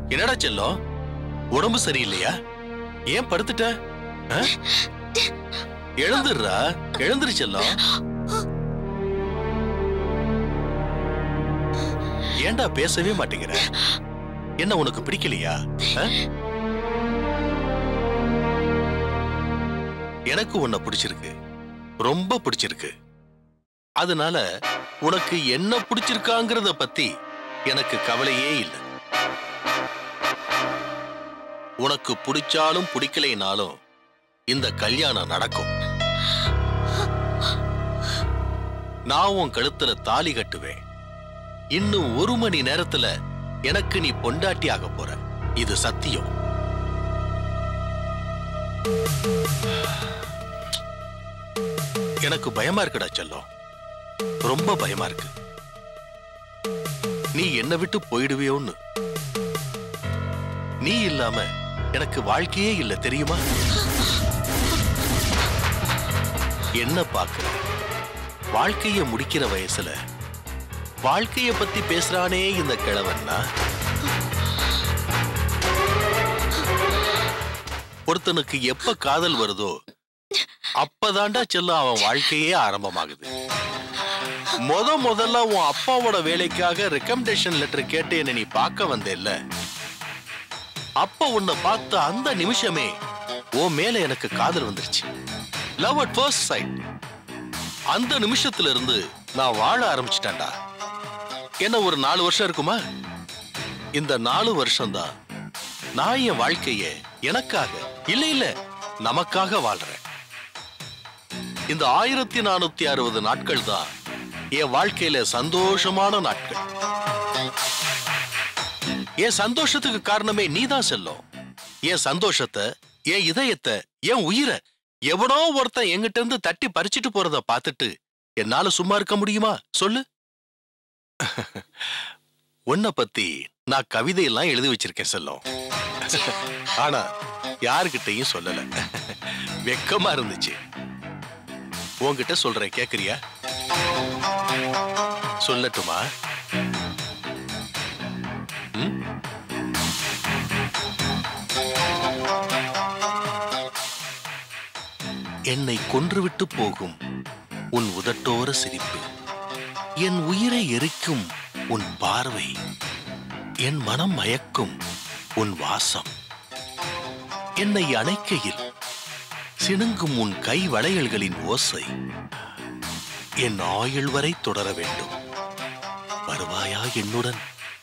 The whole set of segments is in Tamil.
என்னடா செல்லம் உடம்பு சரியில்லையா ஏன் படுத்துட்ட ஆ? எழுந்துடுறா எழுந்துரு செல்லம் ஏன்டா பேசவே மாட்டேங்கிற என்ன உனக்கு பிடிக்கலையா ஆ? எனக்கு உன்னை பிடிச்சிருக்கு ரொம்ப பிடிச்சிருக்கு அதனால உனக்கு என்ன பிடிச்சிருக்காங்கிறத பத்தி எனக்கு கவலையே இல்லை உனக்கு பிடிச்சாலும் பிடிக்கலைனாலும் இந்த கல்யாணம் நடக்கும் நான் உன் கழுத்துல தாலி கட்டுவேன் இன்னும் ஒரு மணி நேரத்துல எனக்கு நீ பொண்டாட்டி ஆக போற இது சத்தியம் எனக்கு பயமா இருக்குடா செல்லம் ரொம்ப பயமா இருக்கு நீ என்னை விட்டு போயிடுவியோன்னு நீ இல்லாம எனக்கு வாழ்க்கையே இல்ல தெரியுமா என்ன பாக்குற வாழ்க்கைய முடிக்கிற வயசுல வாழ்க்கைய பத்தி பேசுறானே இந்த கிழவன்னா ஒருத்தனுக்கு எப்ப காதல் வருதோ அப்பதாண்டா செல்லம் அவன் வாழ்க்கையே ஆரம்பமாகுது முத முதல்ல உன் அப்பாவோட வேலைக்காக ரெக்கமெண்டேஷன் லெட்டர் கேட்டு என்ன நீ பார்க்க வந்தேல்ல அப்ப உன்னை பார்த்த அந்த நிமிஷமே உன் மேல எனக்கு காதல் வந்துருச்சு லவ் அட் ஃபர்ஸ்ட் சைட் அந்த நிமிஷத்துல இருந்து நான் வாழ ஆரம்பிச்சிட்டேன்டா என்ன ஒரு நாலு வருஷம் இருக்குமா இந்த நாலு வருஷம்தான் நான் என் வாழ்க்கைய எனக்காக இல்ல இல்ல நமக்காக வாழ்றேன் இந்த ஆயிரத்தி நானூத்தி அறுபது நாட்கள் தான் என் வாழ்க்கையில சந்தோஷமான நாட்கள் என் சந்தோஷத்துக்கு காரணமே நீதான் செல்லும் என் சந்தோஷத்தை என் இதயத்தை என் உயிரை எவனோ ஒருத்தன் என்கிட்ட இருந்து தட்டி பறிச்சிட்டு போறத பார்த்துட்டு என்னால சும்மா இருக்க முடியுமா சொல்லு உன்னை பத்தி நான் கவிதையெல்லாம் எழுதி வச்சிருக்கேன் செல்லம் ஆனா யாருகிட்டயும் சொல்லல வெக்கமா இருந்துச்சு உன்கிட்ட சொல்றேன் கேக்குறியா சொல்லட்டுமா ம்? என்னை கொன்றுவிட்டு போகும் உன் உதட்டோர சிரிப்பு என் உயிரை எரிக்கும் உன் பார்வை என் மனம் மயக்கும் உன் வாசம் என்னை அணைக்கையில் சிணுங்கும் உன் கை வளையல்களின் ஓசை என் ஆயுள் வரை தொடர வேண்டும் வருவாயா என்னுடன்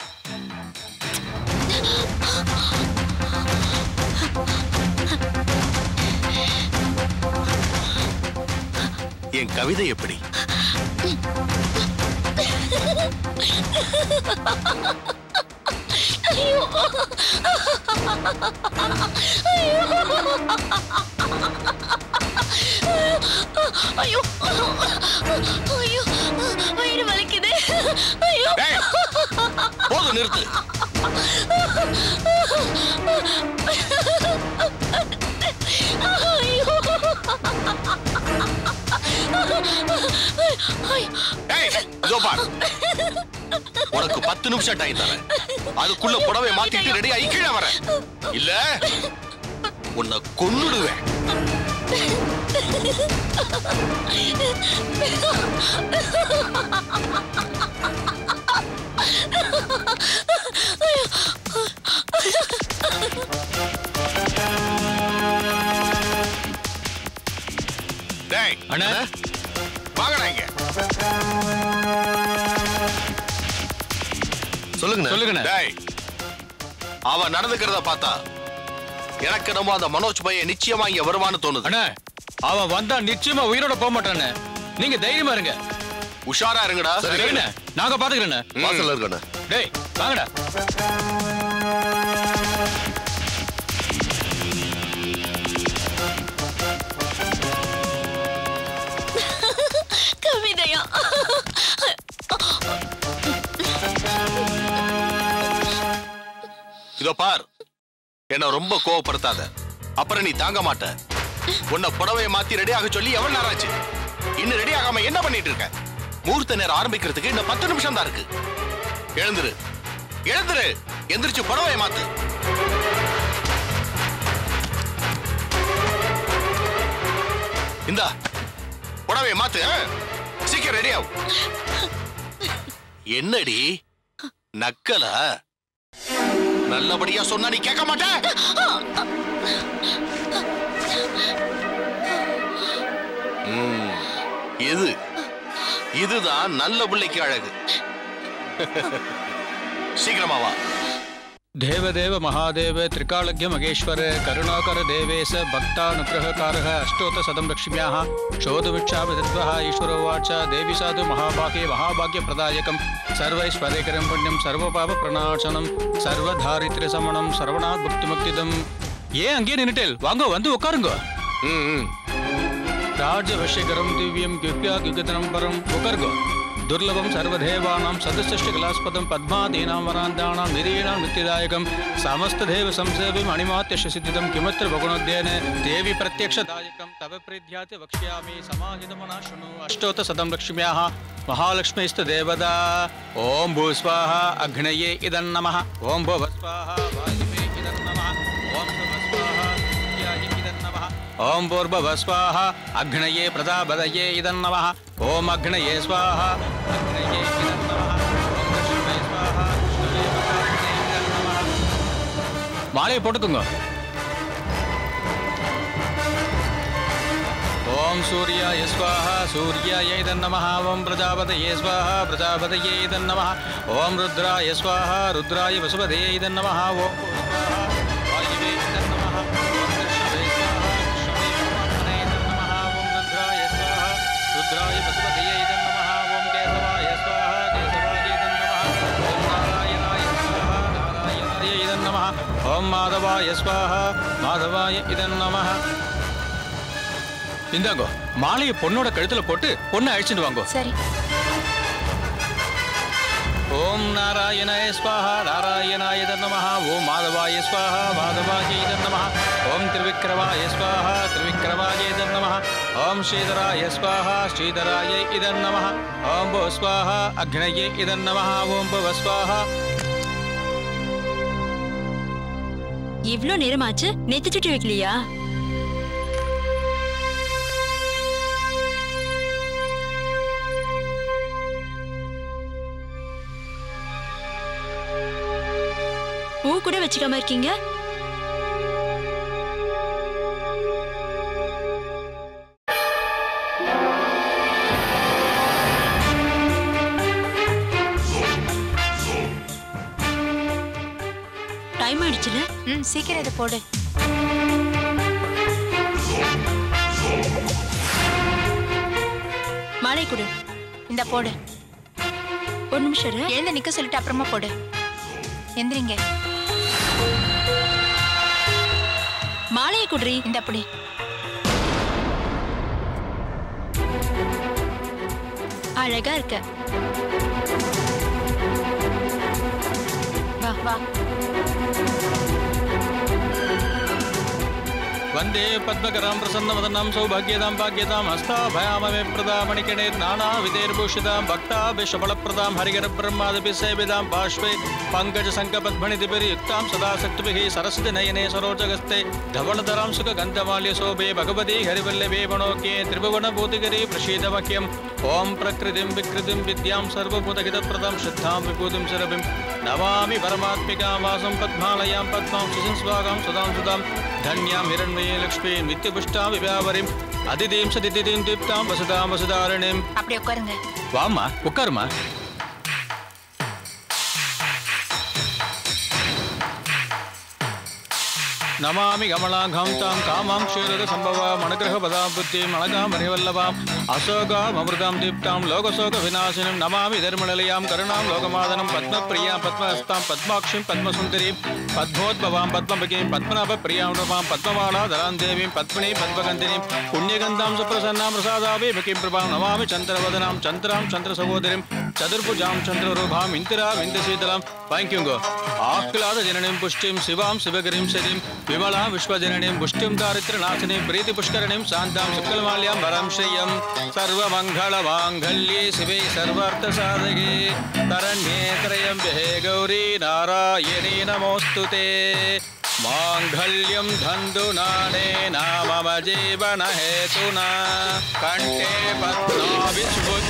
என் கவிதை எப்படி ஐயோ ஐயோ வயிறு வலிக்குது ஐயோ டேய், போதும் நிறுத்து ஐயோ டேய், இதோ பார். உனக்கு பத்து நிமிஷம் டைம் தரேன் அதுக்குள்ள புடவை மாத்திட்டு ரெடி ஆகி கீழே வர இல்ல உன்னை கொன்னுடுவேன் டேய் அண்ணா. வாங்கடா இங்க சொல்லுங்க சொல்லுங்க டேய் அவன் நடந்துக்கிறத பார்த்தா எனக்கு நம்ம அந்த மனோஜ் பையன் நிச்சயமா இங்க வருவான்னு தோணுது அண்ணா அவன் வந்தா நிச்சயமா உயிரோட போக மாட்டானே நீங்க தைரியமா இருங்க உஷாரா இருங்கடா சரிண்ணே நாங்க பாத்துக்கிறேண்ணே வாசல்ல இருக்கண்ணே டேய் வாங்கடா கவிதையா இதோ பார் என்ன ரொம்ப கோவப்படுத்தாத அப்புறம் நீ தாங்க மாட்ட உன்னை புடவைய மாத்தி ரெடி ஆக சொல்லி எவ்வளவு நேரம் ஆச்சு இன்னும் ரெடி ஆகாம என்ன பண்ணிட்டு இருக்க முகூர்த்த நேரம் ஆரம்பிக்கிறதுக்கு இன்னும் பத்து நிமிஷம் தான் இருக்கு எழுந்துரு எழுந்துரு எந்திரிச்சு புடவைய மாத்து இந்தா புடவைய மாத்து ஆ? சீக்கிரம் ரெடி ஆகும் என்னடி நக்கலா நல்லபடியா சொன்னா நீ கேட்க மாட்ட ம், இது இதுதான் நல்ல பிள்ளைக்கு அழகு சீக்கிரமா வா தேவதேவ மகாதேவ திரிகாலக்ய மகேஸ்வர கருணாகர தேவேச பக்தானுகிரககாரக அஷ்டோத்த சதம் லக்ஷ்மியாக சோதவிக்ஷாபி தத்வः ஈஸ்வரோவாச்ச தேவி சாது மகாபாகே மகாபாகிய பிரதாயகம் சர்வைஸ்வரேகரம் புண்ணியம் சர்வபாப பிரணாசனம் சர்வதாரித்ரிய சமணம் சரவணாத் புக்தி முக்திதம் ஏன் அங்கேயே நின்னுட்டேல் வாங்க வந்து உட்காருங்க ம், ம். ராஜவசியகரம் திவ்யம் கிவ்யா கிகதனம் பரம் உகர்கோ துர்லபம் சர்வதேவானாம் சதுஷ்டிகலாஸ்பதம் பத்மாதீனாம் வராந்தானாம் நிரீணாம் நித்தியதாயகம் சமஸ்ததேவ சம்சேவிம் அணிமாத்திய சித்திதம் கிமத்திர பகுணோத்யேன தேவி பிரத்யக்ஷதாயகம் தவ பிரத்யாதி வக்ஷ்யாமி சமாஹிதமனா शृणु அஷ்டோத்த சதம் லக்ஷ்மியாக மகாலக்ஷ்மிஸ்து தேவதா ஓம் பூஸ்வாஹா அக்னயே இதன் நமः ஓம் புவஸ்வாஹா வாயுவே இதன் நமः ஓம் சமஸ்வாஹா சூர்யாய இதன் நமः ஓம் பூர்வவ ஸ்வாஹா அக்னயே பிரதாபதயே இதன் நமः ஓம் அக்னயே ஸ்வாஹா அக்னயே இதன் நமः ஓம் லக்ஷ்மே ஸ்வாஹா விஷ்ணுவே பிரதாபதயே இதன் நமः மாலையை போட்டுக்குங்க ஓம் சூர்யாய ஸ்வாஹா சூர்யாய இதன் நமः ஓம் பிரஜாபதயே ஸ்வாஹா பிரஜாபதயே இதன் நமः ஓம் ருத்ராய ஸ்வாஹா ருத்ராய வசுபதயே இதன் நமः ஓம் ஸ்வாஹா வாயுவே இதன் நமः ஓம் கிருஷ்ணவே ஸ்வாஹா கிருஷ்ணவே பரமாத்மனே இதன் நமः ஓம் ருத்ராய ஸ்வாஹா ருத்ராய வசுபதயே இதன் நமः ஓம் கேசவாய ஸ்வாஹா கேசவாய இதன் நமः ஓம் நாராயணாய ஸ்வாஹா நாராயணாய இதன் நமः ஓம் மாதவாய ஸ்வாஹா மாதவாய இதன் நமः இந்தாங்கோ மாலையை பொண்ணோட கழுத்துல போட்டு பொண்ணை அழிச்சுட்டு வாங்கோ சரி ஓம் நாராயணாய ஸ்வாஹா நாராயணாய நமः ஓம் மாதவாய ஸ்வாஹா மாதவாய நமः ஓம் திருவிக்ரமாய ஸ்வாஹா திருவிக்ரமாய நமः ஓம் ஸ்ரீதராய ஸ்வாஹா ஸ்ரீதராய இதன் நமः ஓம் போ ஸ்வாஹா அக்னயே இதன் நமः ஓம் பவ ஸ்வாஹா இவ்ளோ நேரமாச்சு நேத்து சுட்டி வைக்கலையா பூ கூட வச்சுக்காம இருக்கீங்க டைம் ஆயிடுச்சுல ம் சீக்கிரம் இதை போடு மாலை கொடு இந்த போடு ஒரு நிமிஷம் இரு. எழுந்து நிக்க சொல்லிட்டு அப்புறமா போடு எந்திரிங்க மாலையை குடுறி இந்த அப்படி அழகா இருக்க வா வா वन्दे पद्मकरां प्रसन्नवदनां सौभाग्यदां भाग्यदां हस्ताभयाममे प्रदा मणिकणे नानाविधैर्भूषितां भक्ताभिषफलप्रदां हरिहरब्रह्मादपि सेविदां बाष्पे पङ्कजसङ्कपद्मणितिभिर्युक्तां सदा शक्तिभिः सरस्वति नयने सरोजगस्ते धवलधरां सुखगन्धमाल्यशोभे भगवती हरिवल्लभे वणोक्ये त्रिभुवनभूतिगिरि प्रसीदमख्यम् ॐ प्रकृतिं विकृतिं विद्यां सर्वभूतहितप्रदां शुद्धां विभूतिं सुरभिं नमामि परमात्मिकां वासं पद्मालयां पद्मां सुसिं स्वागां सुदां सुदां धन्यां हिरण्मये लक्ष्मीं नित्यपुष्टां विव्यावरिम् அதிதீம் சதிதிதீம் தீப்தாம் வசுதாம் வசுதாரணிம் அப்படி உட்காருங்க வாம்மா உட்காருமா நமாமி கமலாங்காம் தாம் காமாம் க்ஷீரத சம்பவாம் அனுகிரகபதாம் புத்திம் அழகாம் ஹரிவல்லவாம் அசோகாம் அமிர்தாம் தீப்தாம் லோகசோக விநாசினம் நமாமி தர்மநிலையாம் கருணாம் லோகமாதனம் பத்மப்பிரியாம் பத்மஹஸ்தாம் பத்மாட்சிம் பத்மசுந்தரீம் பத்மோத்பவாம் பத்மபகீம் பத்மநாப பிரியாம் ரூபாம் பத்மவாளா தராம் தேவீம் பத்மினி பத்மகந்தினீம் புண்ணியகந்தாம் சுப்பிரசன்னாம் பிரசாதாபி பகீம் பிரபாம் நமாமி சந்திரவதனாம் சந்திராம் சந்திர சகோதரிம் சதுர்புஜாம் சந்திரரூபாம் இந்திரா விந்தசீதலாம் வாங்கிக்கோங்க ஆஹ்லாத ஜனனிம் புஷ்டிம் சிவாம் சிவகிரிம் சதிம் விமலாம் விஸ்வஜனனிம் புஷ்டிம் தாரித்திர நாசினிம் பிரீதி புஷ்கரணிம் சாந்தாம் சுக்கலமால்யாம் வரம் ஸ்ரீயம் சர்வமங்கள மாங்கல்யே சிவே சர்வார்த்த சாதகே தரண்யே திரையம்பே கௌரி நாராயணி நமோஸ்துதே மாங்கல்யம் தந்து நானே நாமம ஜீவன ஹேதுனா கண்டே பத்மாவிஸ்புத்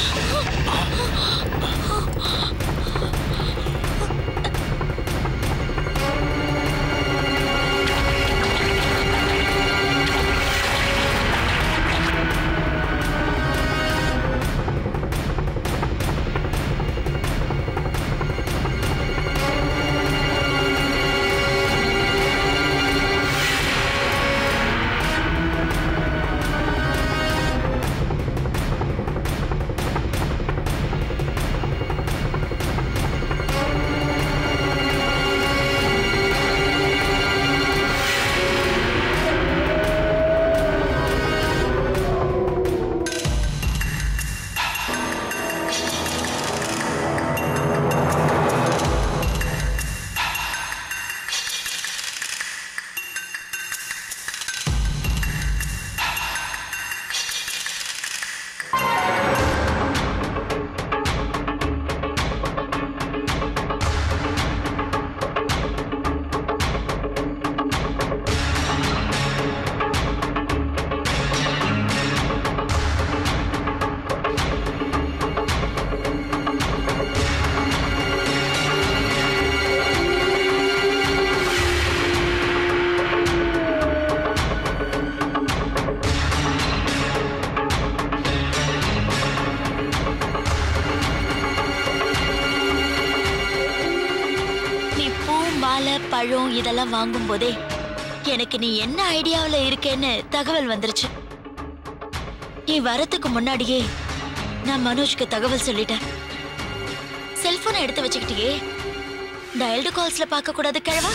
நீ பூ மாலை பழம் இதெல்லாம் வாங்கும் போதே எனக்கு நீ என்ன ஐடியாவுல இருக்கேன்னு தகவல் வந்துருச்சு நீ வரதுக்கு முன்னாடியே நான் மனோஜ்க்கு தகவல் சொல்லிட்டேன் செல்போனை எடுத்து வச்சுக்கிட்டியே டயல்டு கால்ஸ்ல பார்க்க கூடாது கிழவா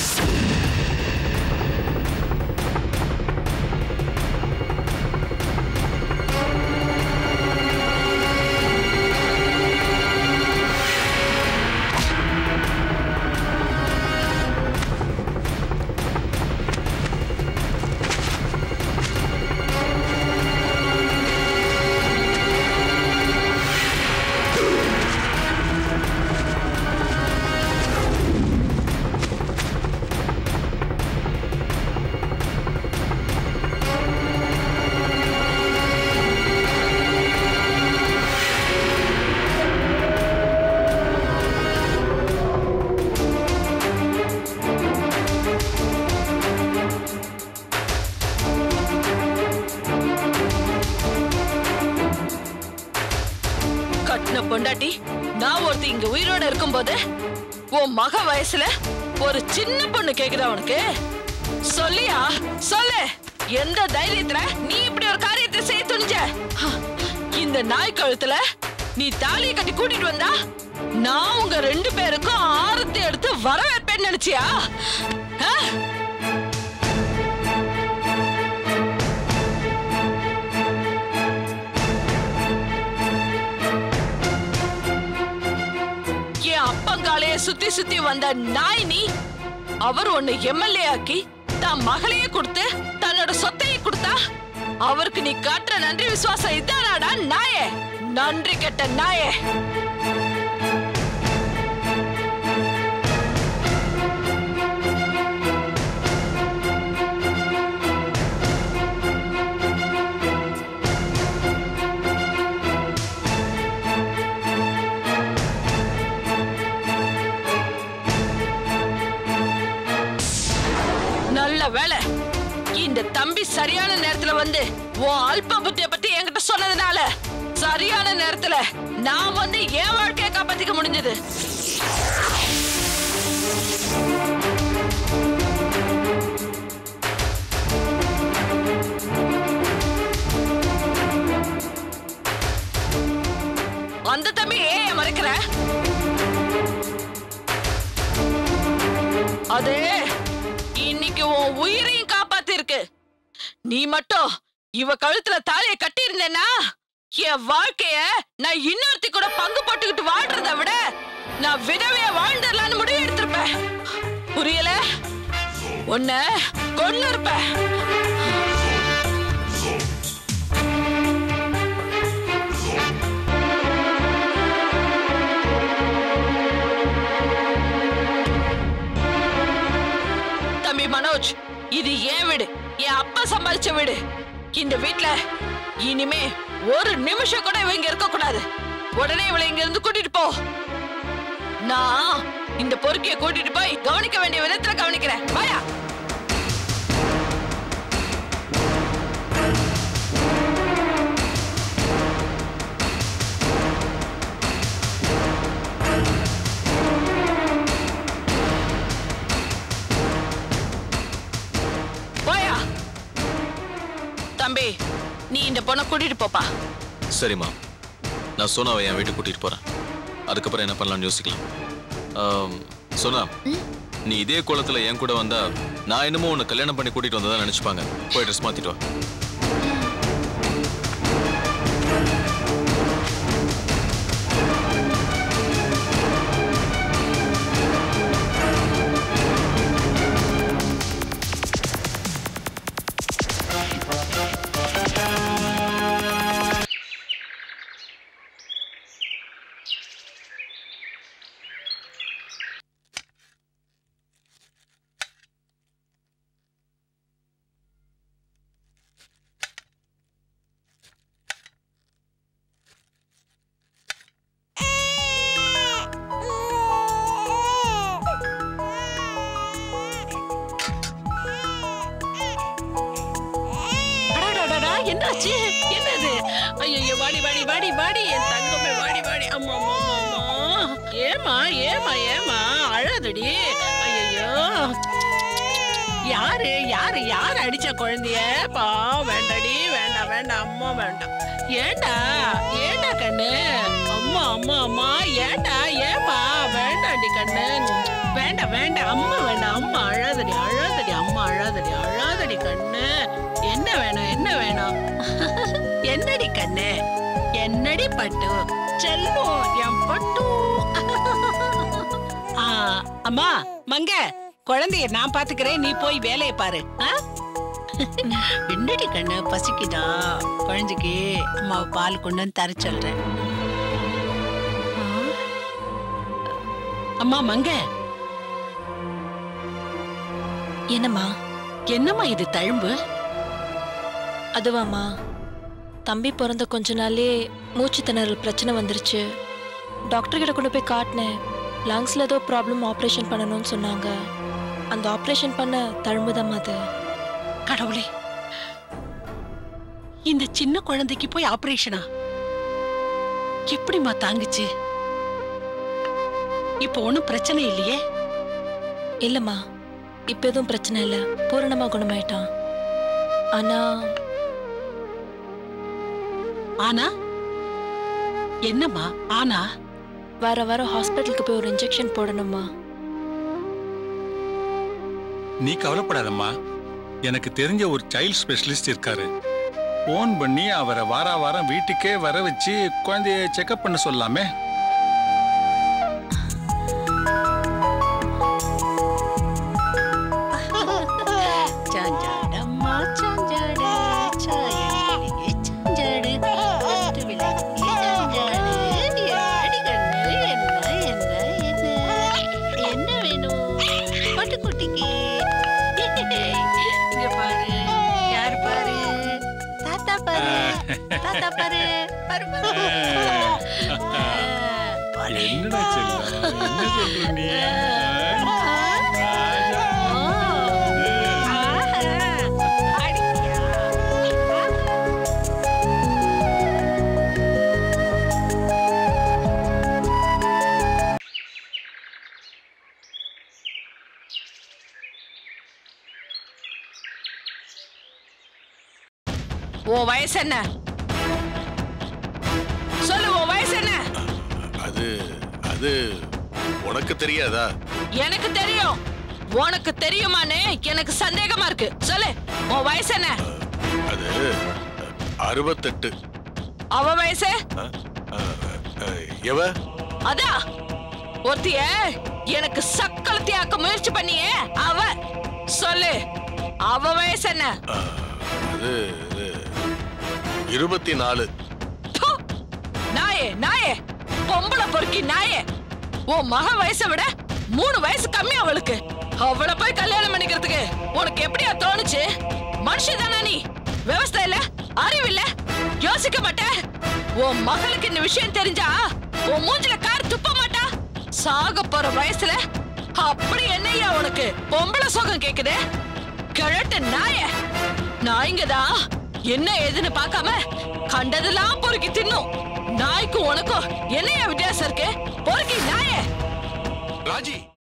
கட்டின பொண்டாட்டி நான் ஒருத்தி இங்க உயிரோட இருக்கும்போது உன் மக வயசுல ஒரு சின்ன பொண்ணு கேக்குதா உனக்கு சொல்லியா சொல்லு எந்த தைரியத்துல நீ இப்படி ஒரு காரியத்தை செய்ய துணிஞ்ச ஹ, இந்த நாய் கழுத்துல நீ தாலியை கட்டி கூட்டிட்டு வந்தா நான் உங்க ரெண்டு பேருக்கும் ஆரத்தி எடுத்து வரவேற்பேன்னு நினைச்சியா ஆ? என் அப்பங்காலைய சுத்தி சுத்தி வந்த நாய் நீ அவர் உன்னை எம்எல்ஏ ஆக்கி தன் மகளையே கொடுத்து தன்னோட சொத்தையே கொடுத்தா அவருக்கு நீ காட்டுற நன்றி விசுவாசம் இதானாடா நாயே நன்றி கெட்ட நாயே நல்ல வேலை இந்த தம்பி சரியான நேரத்துல வந்து உன் அல்ப புத்திய பத்தி என்கிட்ட சொன்னதுனால சரியான நேரத்துல நான் வந்து என் வாழ்க்கையை காப்பாத்திக்க முடிஞ்சது அந்த தம்பி ஏன் மறைக்கிற அதே இன்னைக்கு உன் உயிரையும் காப்பாத்திருக்கு நீ மட்டும் இவ கழுத்துல தாலியை கட்டி இருந்தேன்னா என் வாழ்க்கைய நான் இன்னொருத்தி கூட பங்கு போட்டுக்கிட்டு வாழ்றதை விட நான் விதவைய வாழ்ந்துடலான்னு முடிவு எடுத்திருப்பேன் புரியல உன்ன கொன்னு இருப்பேன் தம்பி மனோஜ் இது ஏன் வீடு என் அப்பா சம்பாதிச்ச வீடு இந்த வீட்ல இனிமே ஒரு நிமிஷம் கூட இவ இங்க இருக்க கூடாது உடனே இவளை இங்க இருந்து கூட்டிட்டு போ நான் இந்த பொறுக்கிய கூட்டிட்டு போய் கவனிக்க வேண்டிய விதத்துல கவனிக்கிறேன் வாயா வாயா தம்பி நீ இந்த பொண்ணை கூட்டிட்டு போப்பா சரிம்மா நான் சோனாவை என் வீட்டுக்கு கூட்டிட்டு போறேன் அதுக்கப்புறம் என்ன பண்ணலாம்னு யோசிக்கலாம் ஆம், சோனா நீ இதே கோலத்துல என் கூட வந்தா நான் என்னமோ உன்னை கல்யாணம் பண்ணி கூட்டிட்டு வந்ததா நினைச்சுப்பாங்க போய் ட்ரெஸ் மாத்திட்டு வா அடடடடா, என்னாச்சு என்னது ஐயோ வாடி வாடி வாடி வாடி என் தங்கமே வாடி வாடி அம்மா அம்மா அம்மா, அம்மா ஏமா ஏமா ஏமா அழாதடி ஐயோ யாரு யாரு யாரு அடிச்ச குழந்தைய பா வேண்டாடி வேண்டாம் வேண்டாம் அம்மா வேண்டாம் ஏண்டா ஏண்டா கண்ணு அம்மா அம்மா அம்மா ஏண்டா ஏமா வேண்டாண்டி கண்ணு வேண்டாம் வேண்டாம் அம்மா வேண்டாம் அம்மா அழாதடி அழாதடி அம்மா அழாதடி அழாதடி கண்ணு என்ன வேணும் என்ன வேணும் என்னடி கண்ணு என்னடி பட்டு செல்வம் என் பட்டு ஆ, அம்மா மங்க குழந்தைய நான் பாத்துக்கிறேன் நீ போய் வேலையை பாரு ஆ? என்னடி கண்ணு பசிக்குதா குழந்தைக்கு அம்மா பால் கொண்டு வந்து தர சொல்றேன் அம்மா மங்க என்னம்மா என்னம்மா இது தழும்பு அதுவாம்மா தம்பி பிறந்த கொஞ்ச நாளே மூச்சு திணறல் பிரச்சனை வந்துருச்சு டாக்டர் கிட்ட கொண்டு போய் காட்டினேன் லங்ஸ்ல ஏதோ ப்ராப்ளம் ஆப்ரேஷன் பண்ணணும்னு சொன்னாங்க அந்த ஆப்ரேஷன் பண்ண தழும்புதான் அது கடவுளே இந்த சின்ன குழந்தைக்கு போய் ஆபரேஷனா எப்படிம்மா தாங்குச்சு இப்போ ஒண்ணும் பிரச்சனை இல்லையே இல்லம்மா இப்ப எதுவும் பிரச்சனை இல்லை பூரணமா குணமாயிட்டான் ஆனா ஆனா என்னம்மா ஆனா வார வாரம் ஹாஸ்பிட்டலுக்கு போய் ஒரு இன்ஜெக்ஷன் போடணுமா நீ கவலைப்படாதம்மா எனக்கு தெரிஞ்ச ஒரு சைல்ட் ஸ்பெஷலிஸ்ட் இருக்காரு ஃபோன் பண்ணி அவரை வார வாரம் வீட்டுக்கே வர வச்சு குழந்தைய செக்அப் பண்ண சொல்லலாமே சாஞ்சாடம்மா சாஞ்சாடு சாயடியே சாஞ்சாடு பட்டு விளக்கே சாஞ்சாடு எடி கண்ணு என்ன என்ன என்ன என்ன வேணும் பட்டுக்குட்டிக்கு இங்க பாரு யார் பாரு தாத்தா பாரு தாத்தா பாரு பாரு பாரு பாரு. என்னடா செல்லம் என்ன சொல்ற நீ உன் வயசு என்ன சொல்லு உன் வயசு என்ன அது அது உனக்கு தெரியாதா எனக்கு தெரியும் உனக்கு தெரியுமான்னு எனக்கு சந்தேகமா இருக்கு சொல்லு உன் வயசு என்ன அது அறுபத்தெட்டு அவ வயசு அஹ், அஹ், எவ அதான் ஒருத்திய எனக்கு சக்களத்தி ஆக்க முயற்சி பண்ணியே அவ சொல்லு அவ வயசு என்ன அது இது, இருபத்தி நாலு ப்பு! நாயே நாயே பொம்பளை பொறுக்கி நாயே உன் மக வயசை விட மூணு வயசு கம்மி அவளுக்கு அவளை போய் கல்யாணம் பண்ணிக்கிறதுக்கு உனக்கு எப்படியா தோணுச்சு மனுஷன் தானே நீ விவசாய இல்ல அறிவு இல்ல யோசிக்க மாட்ட உன் மகளுக்கு இந்த விஷயம் தெரிஞ்சா உன் மூஞ்சில கார் துப்ப மாட்டா சாக போற வயசுல அப்படி என்னையா உனக்கு பொம்பளை சுகம் கேக்குது கிழட்டு நாய நாய்ங்கதான் என்ன ஏதுன்னு பார்க்காம கண்டதெல்லாம் பொறுக்கி தின்னும் நாய்க்கும் உனக்கும் என்னையா வித்தியாசம் இருக்கு பொறுக்கி நாயே ராஜி